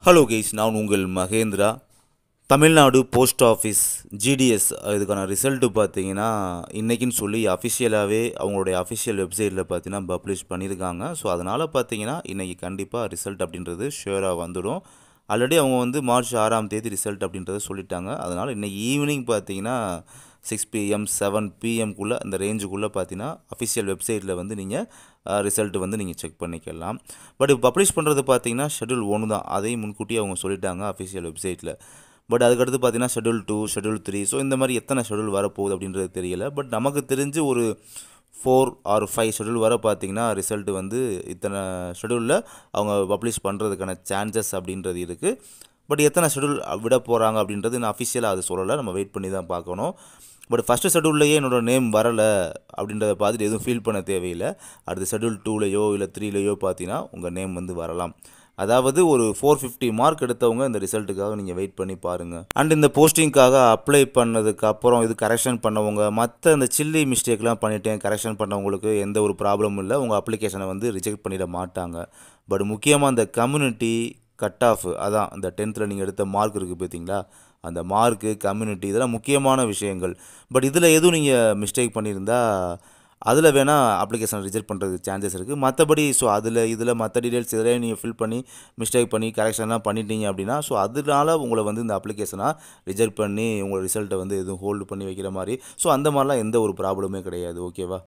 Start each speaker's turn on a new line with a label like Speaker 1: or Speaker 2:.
Speaker 1: hello guys நான் உங்கள் Mahendra Tamil Nadu post office GDS இதுக்கான ரிசல்ட்டு பார்த்தீங்கன்னா இன்றைக்கின்னு சொல்லி அஃபிஷியலாகவே அவங்களுடைய அஃபிஷியல் வெப்சைட்டில் பார்த்தீங்கன்னா பப்ளிஷ் பண்ணியிருக்காங்க ஸோ அதனால் பார்த்தீங்கன்னா இன்றைக்கி கண்டிப்பாக ரிசல்ட் அப்படின்றது ஷியூராக வந்துடும் ஆல்ரெடி அவங்க வந்து மார்ச் ஆறாம் தேதி ரிசல்ட் அப்படின்றத சொல்லிட்டாங்க அதனால் இன்றைக்கி ஈவினிங் பார்த்தீங்கன்னா சிக்ஸ் பிஎம் செவன் பிஎம்குள்ளே அந்த ரேஞ்சுக்குள்ளே பார்த்தீங்கன்னா அஃபிஷியல் வெப்சைட்டில் வந்து நீங்கள் ரிசல்ட் வந்து நீங்கள் செக் பண்ணிக்கலாம் பட் இப்போ பப்ளிஷ் பண்ணுறது பார்த்தீங்கன்னா ஷெட்யூல் ஒன்று தான் அதையும் முன்கூட்டியே அவங்க சொல்லிட்டாங்க அஃபிஷியல் வெப்சைட்டில் பட் அதுக்கடுத்து பார்த்தீங்கன்னா schedule two schedule three so இந்த மாதிரி எத்தனை ஷெட்யூல் வரப்போகுது அப்படின்றது தெரியல பட் நமக்கு தெரிஞ்சு ஒரு ஃபோர் ஆர் ஃபைவ் ஷெட்யூல் வர பார்த்தீங்கன்னா ரிசல்ட் வந்து இத்தனை ஷெட்யூலில் அவங்க பப்ளிஷ் பண்ணுறதுக்கான சான்சஸ் அப்படின்றது இருக்குது பட் எத்தனை ஷெட்யூல் விட போகிறாங்க அப்படின்றது நான் அஃபிஷியலாக அது சொல்லலை நம்ம வெயிட் பண்ணி தான் பார்க்கணும் பட் ஃபஸ்ட்டு ஷெட்யூல்லையே என்னோடய நேம் வரலை அப்படின்றத பார்த்துட்டு எதுவும் ஃபீல் பண்ண தேவையில்லை அடுத்த ஷெட்யூல் டூலையோ இல்லை த்ரீலையோ பார்த்தீங்கன்னா உங்கள் நேம் வந்து வரலாம் அதாவது ஒரு ஃபோர் ஃபிஃப்டி மார்க் எடுத்தவங்க இந்த ரிசல்ட்டுக்காக நீங்கள் வெயிட் பண்ணி பாருங்கள் அண்ட் இந்த போஸ்டிங்காக அப்ளை பண்ணதுக்கு அப்புறம் இது கரெக்ஷன் பண்ணவங்க மற்ற இந்த சில்லி மிஸ்டேக்லாம் பண்ணிட்டேன் கரெக்ஷன் பண்ணவங்களுக்கு எந்த ஒரு ப்ராப்ளமும் இல்லை உங்கள் அப்ளிகேஷனை வந்து ரிஜெக்ட் பண்ணிட மாட்டாங்க பட் முக்கியமாக இந்த கம்யூனிட்டி கட் ஆஃப் அதான் இந்த டென்த்தில் நீங்கள் எடுத்த மார்க் இருக்குது பார்த்தீங்களா அந்த மார்க்கு கம்யூனிட்டி இதெல்லாம் முக்கியமான விஷயங்கள் பட் இதில் எதுவும் நீங்கள் மிஸ்டேக் பண்ணியிருந்தா அதில் வேணால் அப்ளிகேஷன் ரிஜெக்ட் பண்ணுறதுக்கு சான்சஸ் இருக்குது மற்றபடி ஸோ அதில் இதில் மற்ற டீடைல்ஸ் இதில் நீங்கள் ஃபில் பண்ணி மிஸ்டேக் பண்ணி கரெக்ஷன்லாம் பண்ணிட்டீங்க அப்படின்னா ஸோ அதனால உங்களை வந்து இந்த அப்ளிகேஷனாக ரிஜெக்ட் பண்ணி உங்களோட ரிசல்ட்டை வந்து எதுவும் ஹோல்டு பண்ணி வைக்கிற மாதிரி ஸோ அந்த மாதிரிலாம் எந்த ஒரு ப்ராப்ளமே கிடையாது ஓகேவா